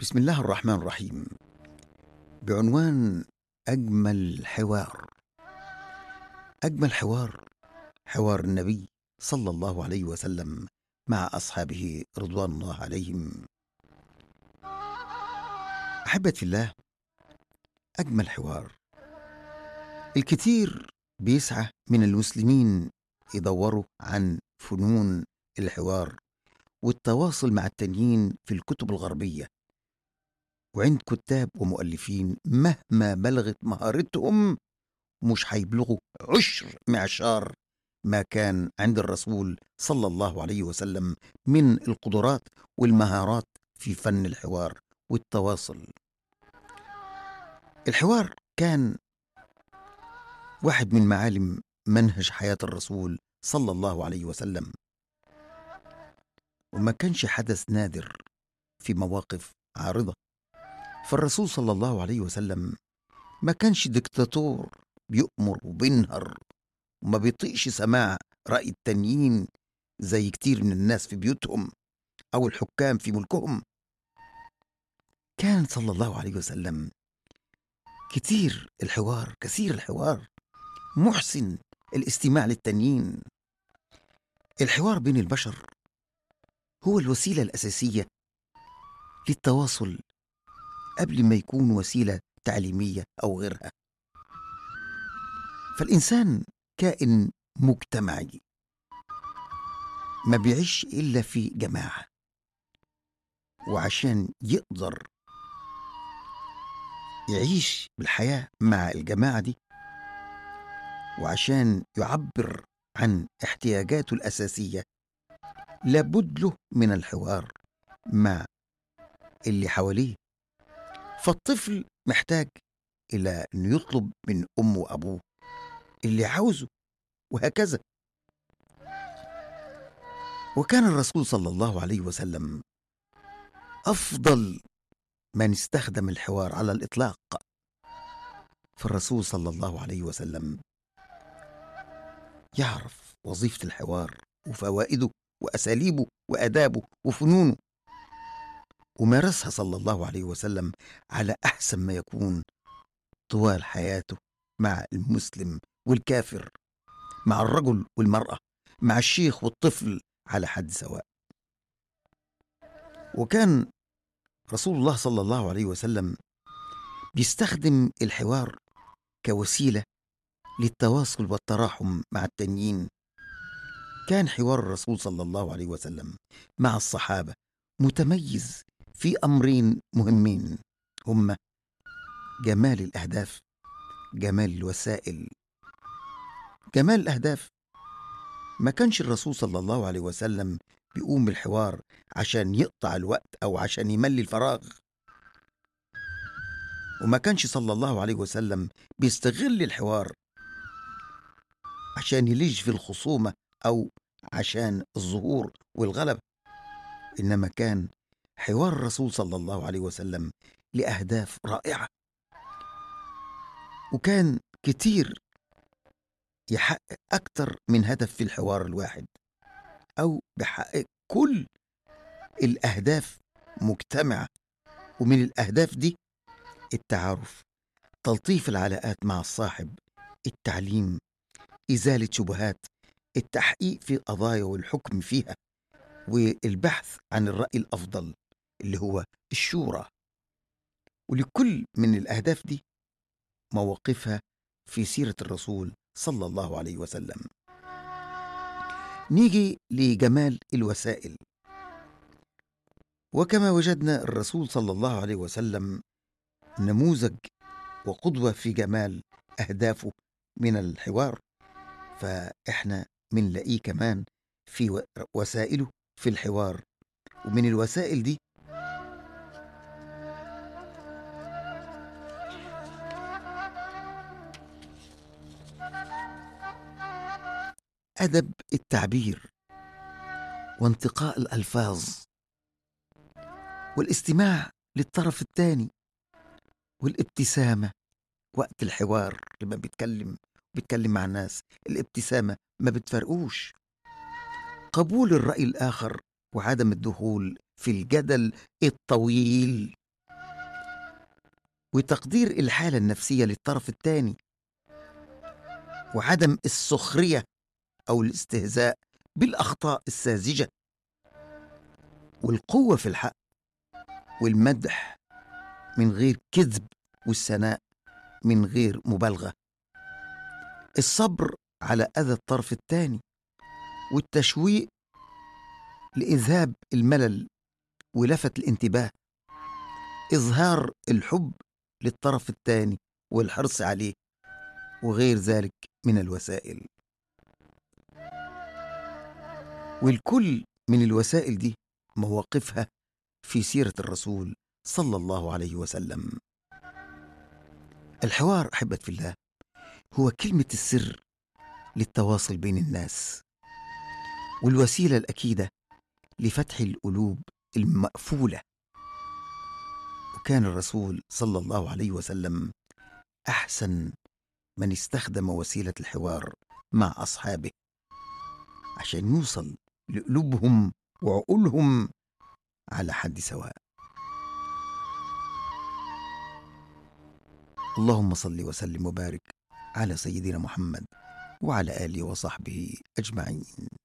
بسم الله الرحمن الرحيم بعنوان أجمل حوار أجمل حوار حوار النبي صلى الله عليه وسلم مع أصحابه رضوان الله عليهم أحبة الله أجمل حوار الكثير بيسعى من المسلمين يدوروا عن فنون الحوار والتواصل مع التانيين في الكتب الغربية وعند كتاب ومؤلفين مهما بلغت مهارتهم مش هيبلغوا عشر معشار ما كان عند الرسول صلى الله عليه وسلم من القدرات والمهارات في فن الحوار والتواصل الحوار كان واحد من معالم منهج حياة الرسول صلى الله عليه وسلم وما كانش حدث نادر في مواقف عارضة فالرسول صلى الله عليه وسلم ما كانش دكتاتور بيؤمر وبينهر وما بيطيقش سماع رأي التانيين زي كتير من الناس في بيوتهم أو الحكام في ملكهم كان صلى الله عليه وسلم كتير الحوار كثير الحوار محسن الاستماع للتانيين الحوار بين البشر هو الوسيلة الأساسية للتواصل قبل ما يكون وسيلة تعليمية أو غيرها فالإنسان كائن مجتمعي ما بيعيش إلا في جماعة وعشان يقدر يعيش بالحياة مع الجماعة دي وعشان يعبر عن احتياجاته الأساسية لابد له من الحوار مع اللي حواليه فالطفل محتاج إلى أنه يطلب من أمه وأبوه اللي عاوزه وهكذا وكان الرسول صلى الله عليه وسلم أفضل من استخدم الحوار على الإطلاق فالرسول صلى الله عليه وسلم يعرف وظيفة الحوار وفوائده وأساليبه وآدابه وفنونه ومارسها صلى الله عليه وسلم على أحسن ما يكون طوال حياته مع المسلم والكافر مع الرجل والمرأة مع الشيخ والطفل على حد سواء وكان رسول الله صلى الله عليه وسلم بيستخدم الحوار كوسيلة للتواصل والتراحم مع التانيين كان حوار الرسول صلى الله عليه وسلم مع الصحابة متميز في أمرين مهمين هما جمال الأهداف جمال الوسائل جمال الأهداف ما كانش الرسول صلى الله عليه وسلم بيقوم بالحوار عشان يقطع الوقت أو عشان يملي الفراغ وما كانش صلى الله عليه وسلم بيستغل الحوار عشان يلج في الخصومة أو عشان الظهور والغلبة إنما كان حوار الرسول صلى الله عليه وسلم لأهداف رائعة وكان كتير يحقق أكتر من هدف في الحوار الواحد أو بحقق كل الأهداف مجتمعة ومن الأهداف دي التعارف تلطيف العلاقات مع الصاحب التعليم إزالة شبهات التحقيق في قضايا والحكم فيها والبحث عن الرأي الأفضل اللي هو الشورى ولكل من الأهداف دي مواقفها في سيرة الرسول صلى الله عليه وسلم نيجي لجمال الوسائل وكما وجدنا الرسول صلى الله عليه وسلم نموذج وقدوة في جمال أهدافه من الحوار فإحنا منلاقيه كمان في وسائله في الحوار ومن الوسائل دي أدب التعبير وانتقاء الألفاظ والاستماع للطرف الثاني والابتسامة وقت الحوار لما بيتكلم بيتكلم مع الناس الابتسامة ما بتفرقوش قبول الرأي الآخر وعدم الدخول في الجدل الطويل وتقدير الحالة النفسية للطرف الثاني وعدم السخرية أو الاستهزاء بالأخطاء الساذجة والقوة في الحق والمدح من غير كذب والثناء من غير مبالغة الصبر على أذى الطرف الثاني والتشويق لإذهاب الملل ولفت الانتباه إظهار الحب للطرف الثاني والحرص عليه وغير ذلك من الوسائل والكل من الوسائل دي مواقفها في سيرة الرسول صلى الله عليه وسلم الحوار أحبة في الله هو كلمة السر للتواصل بين الناس والوسيلة الأكيدة لفتح القلوب المقفولة وكان الرسول صلى الله عليه وسلم أحسن من استخدم وسيلة الحوار مع أصحابه عشان يوصل لقلوبهم وعقولهم على حد سواء اللهم صل وسلم وبارك على سيدنا محمد وعلى اله وصحبه اجمعين